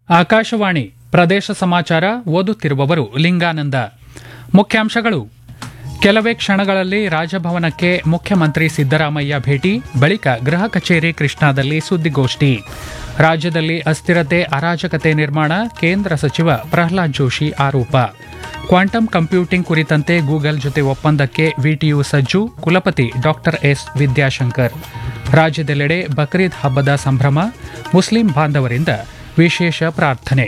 ಆಕಾಶವಾಣಿ ಪ್ರದೇಶ ಸಮಾಚಾರ ಓದುತ್ತಿರುವವರು ಲಿಂಗಾನಂದ ಮುಖ್ಯಾಂಶಗಳು ಕೆಲವೇ ಕ್ಷಣಗಳಲ್ಲಿ ರಾಜಭವನಕ್ಕೆ ಮುಖ್ಯಮಂತ್ರಿ ಸಿದ್ದರಾಮಯ್ಯ ಭೇಟಿ ಬಳಿಕ ಗೃಹ ಕಚೇರಿ ಕೃಷ್ಣಾದಲ್ಲಿ ಸುದ್ದಿಗೋಷ್ಠಿ ರಾಜ್ಯದಲ್ಲಿ ಅಸ್ಥಿರತೆ ಅರಾಜಕತೆ ನಿರ್ಮಾಣ ಕೇಂದ್ರ ಸಚಿವ ಪ್ರಹ್ಲಾದ್ ಜೋಶಿ ಆರೋಪ ಕ್ವಾಂಟಮ್ ಕಂಪ್ಯೂಟಿಂಗ್ ಕುರಿತಂತೆ ಗೂಗಲ್ ಜೊತೆ ಒಪ್ಪಂದಕ್ಕೆ ವಿಟಿಯು ಸಜ್ಜು ಕುಲಪತಿ ಡಾಕ್ಟರ್ ಎಸ್ ವಿದ್ಯಾಶಂಕರ್ ರಾಜ್ಯದೆಲ್ಲೆಡೆ ಬಕ್ರೀದ್ ಹಬ್ಬದ ಸಂಭ್ರಮ ಮುಸ್ಲಿಂ ಬಾಂಧವರಿಂದ ವಿಶೇಷ ಪ್ರಾರ್ಥನೆ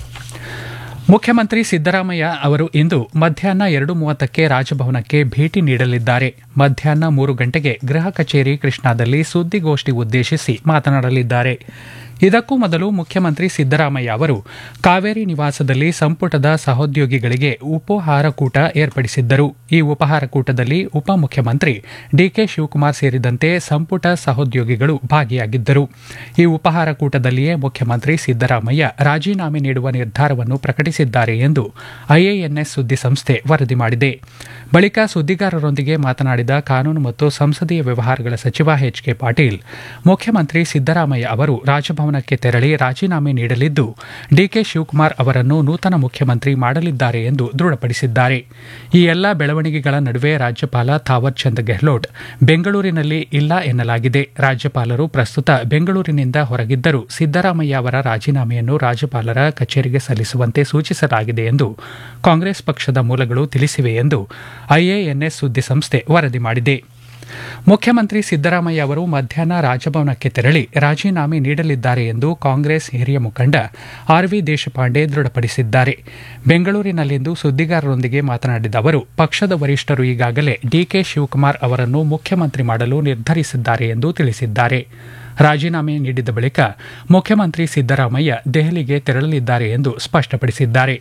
ಮುಖ್ಯಮಂತ್ರಿ ಸಿದ್ದರಾಮಯ್ಯ ಅವರು ಇಂದು ಮಧ್ಯಾಹ್ನ ಎರಡು ಮೂವತ್ತಕ್ಕೆ ರಾಜಭವನಕ್ಕೆ ಭೇಟಿ ನೀಡಲಿದ್ದಾರೆ ಮಧ್ಯಾಹ್ನ ಮೂರು ಗಂಟೆಗೆ ಗೃಹ ಕಚೇರಿ ಕೃಷ್ಣಾದಲ್ಲಿ ಸುದ್ದಿಗೋಷ್ಠಿ ಉದ್ದೇಶಿಸಿ ಮಾತನಾಡಲಿದ್ದಾರೆ ಇದಕ್ಕೂ ಮೊದಲು ಮುಖ್ಯಮಂತ್ರಿ ಸಿದ್ದರಾಮಯ್ಯ ಅವರು ಕಾವೇರಿ ನಿವಾಸದಲ್ಲಿ ಸಂಪುಟದ ಸಹೋದ್ಯೋಗಿಗಳಿಗೆ ಉಪಹಾರ ಕೂಟ ಏರ್ಪಡಿಸಿದ್ದರು ಈ ಉಪಹಾರ ಕೂಟದಲ್ಲಿ ಉಪಮುಖ್ಯಮಂತ್ರಿ ಡಿಕೆ ಶಿವಕುಮಾರ್ ಸೇರಿದಂತೆ ಸಂಪುಟ ಸಹೋದ್ಯೋಗಿಗಳು ಭಾಗಿಯಾಗಿದ್ದರು ಈ ಉಪಹಾರ ಕೂಟದಲ್ಲಿಯೇ ಮುಖ್ಯಮಂತ್ರಿ ಸಿದ್ದರಾಮಯ್ಯ ರಾಜೀನಾಮೆ ನೀಡುವ ನಿರ್ಧಾರವನ್ನು ಪ್ರಕಟಿಸಿದ್ದಾರೆ ಎಂದು ಐಎಎನ್ಎಸ್ ಸುದ್ದಿ ಸಂಸ್ಥೆ ವರದಿ ಮಾಡಿದೆ ಬಳಿಕ ಸುದ್ದಿಗಾರರೊಂದಿಗೆ ಮಾತನಾಡಿದ ಕಾನೂನು ಮತ್ತು ಸಂಸದೀಯ ವ್ಯವಹಾರಗಳ ಸಚಿವ ಎಚ್ ಕೆ ಪಾಟೀಲ್ ಮುಖ್ಯಮಂತ್ರಿ ಸಿದ್ದರಾಮಯ್ಯ ಅವರು ರಾಜಭವನಕ್ಕೆ ತೆರಳಿ ರಾಜೀನಾಮೆ ನೀಡಲಿದ್ದು ಡಿಕೆ ಶಿವಕುಮಾರ್ ಅವರನ್ನು ನೂತನ ಮುಖ್ಯಮಂತ್ರಿ ಮಾಡಲಿದ್ದಾರೆ ಎಂದು ದೃಢಪಡಿಸಿದ್ದಾರೆ ಈ ಎಲ್ಲ ಬೆಳವಣಿಗೆಗಳ ನಡುವೆ ರಾಜ್ಯಪಾಲ ಥಾವರ್ ಚಂದ್ ಗೆಹ್ಲೋಟ್ ಬೆಂಗಳೂರಿನಲ್ಲಿ ಇಲ್ಲ ಎನ್ನಲಾಗಿದೆ ರಾಜ್ಯಪಾಲರು ಪ್ರಸ್ತುತ ಬೆಂಗಳೂರಿನಿಂದ ಹೊರಗಿದ್ದರೂ ಸಿದ್ದರಾಮಯ್ಯ ಅವರ ರಾಜೀನಾಮೆಯನ್ನು ರಾಜ್ಯಪಾಲರ ಕಚೇರಿಗೆ ಸಲ್ಲಿಸುವಂತೆ ಸೂಚಿಸಲಾಗಿದೆ ಎಂದು ಕಾಂಗ್ರೆಸ್ ಪಕ್ಷದ ಮೂಲಗಳು ತಿಳಿಸಿವೆ ಎಂದು ಐಎಎನ್ಎಸ್ ಸುದ್ದಿಸಂಸ್ಥೆ ವರದಿ ಮಾಡಿದೆ ಮುಖ್ಯಮಂತ್ರಿ ಸಿದ್ದರಾಮಯ್ಯ ಅವರು ಮಧ್ಯಾಹ್ನ ರಾಜಭವನಕ್ಕೆ ತೆರಳಿ ರಾಜೀನಾಮೆ ನೀಡಲಿದ್ದಾರೆ ಎಂದು ಕಾಂಗ್ರೆಸ್ ಹಿರಿಯ ಮುಖಂಡ ಆರ್ ವಿ ದೇಶಪಾಂಡೆ ದೃಢಪಡಿಸಿದ್ದಾರೆ ಬೆಂಗಳೂರಿನಲ್ಲಿಂದು ಸುದ್ದಿಗಾರರೊಂದಿಗೆ ಮಾತನಾಡಿದ ಅವರು ಪಕ್ಷದ ವರಿಷ್ಠರು ಈಗಾಗಲೇ ಡಿಕೆ ಶಿವಕುಮಾರ್ ಅವರನ್ನು ಮುಖ್ಯಮಂತ್ರಿ ಮಾಡಲು ನಿರ್ಧರಿಸಿದ್ದಾರೆ ಎಂದು ತಿಳಿಸಿದ್ದಾರೆ ರಾಜೀನಾಮೆ ನೀಡಿದ ಬಳಿಕ ಮುಖ್ಯಮಂತ್ರಿ ಸಿದ್ದರಾಮಯ್ಯ ದೆಹಲಿಗೆ ತೆರಳಲಿದ್ದಾರೆ ಎಂದು ಸ್ಪಷ್ಟಪಡಿಸಿದ್ದಾರೆ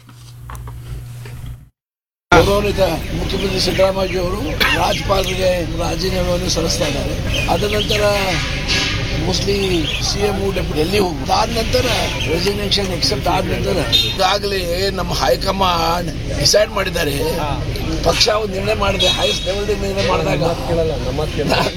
ಗೌರವಾನ್ವಿತ ಮುಖ್ಯಮಂತ್ರಿ ಸಿದ್ದರಾಮಯ್ಯ ಅವರು ರಾಜ್ಯಪಾಲರಿಗೆ ರಾಜೀನಾಮೆಯನ್ನು ಸಲ್ಲಿಸ್ತಾ ಇದ್ದಾರೆ ಅದ ನಂತರ ಮೋಸ್ಟ್ಲಿ ಸಿ ಎಂ ಡೆಲ್ಲಿ ಹೋಗುದು ಅದಾದ ನಂತರ ರೆಸಿಗ್ನೇಷನ್ ಎಕ್ಸೆಪ್ಟ್ ಆದ ನಂತರ ಈಗಾಗಲೇ ನಮ್ಮ ಹೈಕಮಾಂಡ್ ಡಿಸೈಡ್ ಮಾಡಿದ್ದಾರೆ ಪಕ್ಷ ಒಂದು ನಿರ್ಣಯ ಮಾಡಿದೆ ಹೈಯೆಸ್ಟ್ ಲೆವೆಲ್ ನಿರ್ಣಯ ಮಾಡಿದಾಗ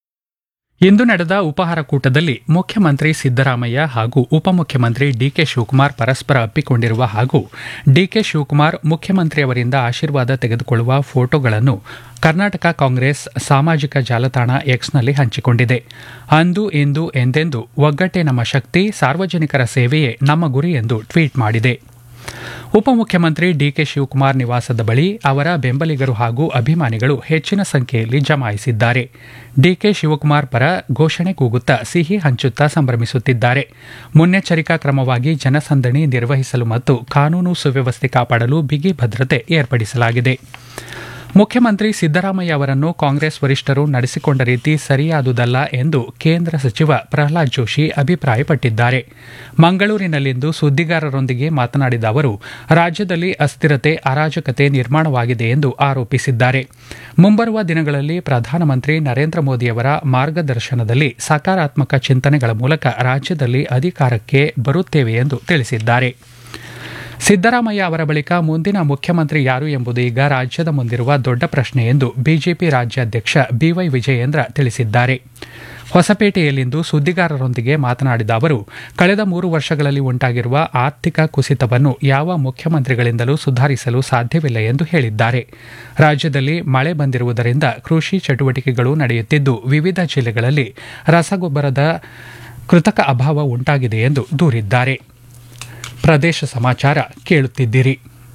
ಇಂದು ನಡೆದ ಉಪಹಾರ ಕೂಟದಲ್ಲಿ ಮುಖ್ಯಮಂತ್ರಿ ಸಿದ್ದರಾಮಯ್ಯ ಹಾಗೂ ಉಪಮುಖ್ಯಮಂತ್ರಿ ಡಿಕೆ ಶಿವಕುಮಾರ್ ಪರಸ್ಪರ ಅಪ್ಪಿಕೊಂಡಿರುವ ಹಾಗೂ ಡಿಕೆ ಶಿವಕುಮಾರ್ ಮುಖ್ಯಮಂತ್ರಿಯವರಿಂದ ಆಶೀರ್ವಾದ ತೆಗೆದುಕೊಳ್ಳುವ ಫೋಟೋಗಳನ್ನು ಕರ್ನಾಟಕ ಕಾಂಗ್ರೆಸ್ ಸಾಮಾಜಿಕ ಜಾಲತಾಣ ಎಕ್ಸ್ನಲ್ಲಿ ಹಂಚಿಕೊಂಡಿದೆ ಅಂದು ಇಂದು ಎಂದೆಂದು ಒಗ್ಗಟ್ಟೆ ನಮ್ಮ ಶಕ್ತಿ ಸಾರ್ವಜನಿಕರ ಸೇವೆಯೇ ನಮ್ಮ ಗುರಿ ಎಂದು ಟ್ವೀಟ್ ಮಾಡಿದೆ ಉಪಮುಖ್ಯಮಂತ್ರಿ ಡಿಕೆ ಶಿವಕುಮಾರ್ ನಿವಾಸದ ಬಳಿ ಅವರ ಬೆಂಬಲಿಗರು ಹಾಗೂ ಅಭಿಮಾನಿಗಳು ಹೆಚ್ಚಿನ ಸಂಖ್ಯೆಯಲ್ಲಿ ಜಮಾಯಿಸಿದ್ದಾರೆ ಡಿಕೆ ಶಿವಕುಮಾರ್ ಪರ ಘೋಷಣೆ ಕೂಗುತ್ತಾ ಸಿಹಿ ಹಂಚುತ್ತಾ ಸಂಭ್ರಮಿಸುತ್ತಿದ್ದಾರೆ ಮುನ್ನೆಚ್ಚರಿಕಾ ಕ್ರಮವಾಗಿ ಜನಸಂದಣಿ ನಿರ್ವಹಿಸಲು ಮತ್ತು ಕಾನೂನು ಸುವ್ಯವಸ್ಥೆ ಕಾಪಾಡಲು ಬಿಗಿ ಭದ್ರತೆ ಏರ್ಪಡಿಸಲಾಗಿದೆ ಮುಖ್ಯಮಂತ್ರಿ ಸಿದ್ದರಾಮಯ್ಯ ಅವರನ್ನು ಕಾಂಗ್ರೆಸ್ ವರಿಷ್ಠರು ನಡೆಸಿಕೊಂಡ ರೀತಿ ಸರಿಯಾದುದಲ್ಲ ಎಂದು ಕೇಂದ್ರ ಸಚಿವ ಪ್ರಹ್ಲಾದ್ ಜೋಶಿ ಅಭಿಪ್ರಾಯಪಟ್ಟಿದ್ದಾರೆ ಮಂಗಳೂರಿನಲ್ಲಿಂದು ಸುದ್ದಿಗಾರರೊಂದಿಗೆ ಮಾತನಾಡಿದ ಅವರು ರಾಜ್ಯದಲ್ಲಿ ಅಸ್ಥಿರತೆ ಅರಾಜಕತೆ ನಿರ್ಮಾಣವಾಗಿದೆ ಎಂದು ಆರೋಪಿಸಿದ್ದಾರೆ ಮುಂಬರುವ ದಿನಗಳಲ್ಲಿ ಪ್ರಧಾನಮಂತ್ರಿ ನರೇಂದ್ರ ಮೋದಿಯವರ ಮಾರ್ಗದರ್ಶನದಲ್ಲಿ ಸಕಾರಾತ್ಮಕ ಚಿಂತನೆಗಳ ಮೂಲಕ ರಾಜ್ಯದಲ್ಲಿ ಅಧಿಕಾರಕ್ಕೆ ಬರುತ್ತೇವೆ ಎಂದು ತಿಳಿಸಿದ್ದಾರೆ ಸಿದ್ದರಾಮಯ್ಯ ಅವರ ಬಳಿಕ ಮುಂದಿನ ಮುಖ್ಯಮಂತ್ರಿ ಯಾರು ಎಂಬುದು ಈಗ ರಾಜ್ಯದ ಮುಂದಿರುವ ದೊಡ್ಡ ಪ್ರಶ್ನೆ ಎಂದು ಬಿಜೆಪಿ ರಾಜ್ಯಾಧ್ಯಕ್ಷ ಬಿವೈ ವಿಜಯೇಂದ್ರ ತಿಳಿಸಿದ್ದಾರೆ ಹೊಸಪೇಟೆಯಲ್ಲಿಂದು ಸುದ್ದಿಗಾರರೊಂದಿಗೆ ಮಾತನಾಡಿದ ಅವರು ಕಳೆದ ಮೂರು ವರ್ಷಗಳಲ್ಲಿ ಉಂಟಾಗಿರುವ ಆರ್ಥಿಕ ಕುಸಿತವನ್ನು ಯಾವ ಮುಖ್ಯಮಂತ್ರಿಗಳಿಂದಲೂ ಸುಧಾರಿಸಲು ಸಾಧ್ಯವಿಲ್ಲ ಎಂದು ಹೇಳಿದ್ದಾರೆ ರಾಜ್ಯದಲ್ಲಿ ಮಳೆ ಬಂದಿರುವುದರಿಂದ ಕೃಷಿ ಚಟುವಟಿಕೆಗಳು ನಡೆಯುತ್ತಿದ್ದು ವಿವಿಧ ಜಿಲ್ಲೆಗಳಲ್ಲಿ ರಸಗೊಬ್ಬರದ ಕೃತಕ ಅಭಾವ ಉಂಟಾಗಿದೆ ಎಂದು ದೂರಿದ್ದಾರೆ ಪ್ರದೇಶ ಸಮಾಚಾರ ಕೇಳುತ್ತಿದ್ದೀರಿ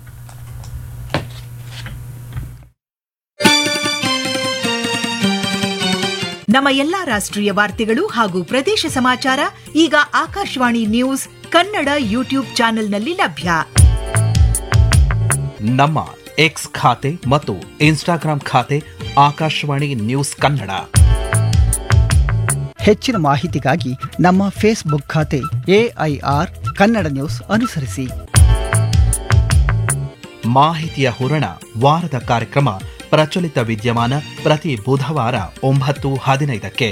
ನಮ್ಮ ಎಲ್ಲಾ ರಾಷ್ಟ್ರೀಯ ವಾರ್ತೆಗಳು ಹಾಗೂ ಪ್ರದೇಶ ಸಮಾಚಾರ ಈಗ ಆಕಾಶವಾಣಿ ನ್ಯೂಸ್ ಕನ್ನಡ ಯೂಟ್ಯೂಬ್ ಚಾನೆಲ್ನಲ್ಲಿ ಲಭ್ಯ ನಮ್ಮ ಎಕ್ಸ್ ಖಾತೆ ಮತ್ತು ಇನ್ಸ್ಟಾಗ್ರಾಂ ಖಾತೆ ಆಕಾಶವಾಣಿ ನ್ಯೂಸ್ ಕನ್ನಡ ಹೆಚ್ಚಿನ ಮಾಹಿತಿಗಾಗಿ ನಮ್ಮ ಫೇಸ್ಬುಕ್ ಖಾತೆ ಎಐಆರ್ ಕನ್ನಡ ನ್ಯೂಸ್ ಅನುಸರಿಸಿ ಮಾಹಿತಿಯ ಹೂರಣ ವಾರದ ಕಾರ್ಯಕ್ರಮ ಪ್ರಚಲಿತ ವಿದ್ಯಮಾನ ಪ್ರತಿ ಬುಧವಾರ ಒಂಬತ್ತು ಹದಿನೈದಕ್ಕೆ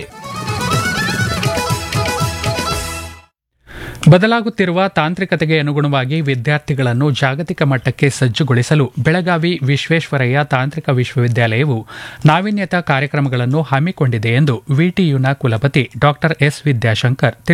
ಬದಲಾಗುತ್ತಿರುವ ತಾಂತ್ರಿಕತೆಗೆ ಅನುಗುಣವಾಗಿ ವಿದ್ಯಾರ್ಥಿಗಳನ್ನು ಜಾಗತಿಕ ಮಟ್ಟಕ್ಕೆ ಸಜ್ಜುಗೊಳಿಸಲು ಬೆಳಗಾವಿ ವಿಶ್ವೇಶ್ವರಯ್ಯ ತಾಂತ್ರಿಕ ವಿಶ್ವವಿದ್ಯಾಲಯವು ನಾವೀನ್ಯತಾ ಕಾರ್ಯಕ್ರಮಗಳನ್ನು ಹಮ್ಮಿಕೊಂಡಿದೆ ಎಂದು ವಿಟಿಯುನ ಕುಲಪತಿ ಡಾಕ್ಟರ್ ಎಸ್ ವಿದ್ಯಾಶಂಕರ್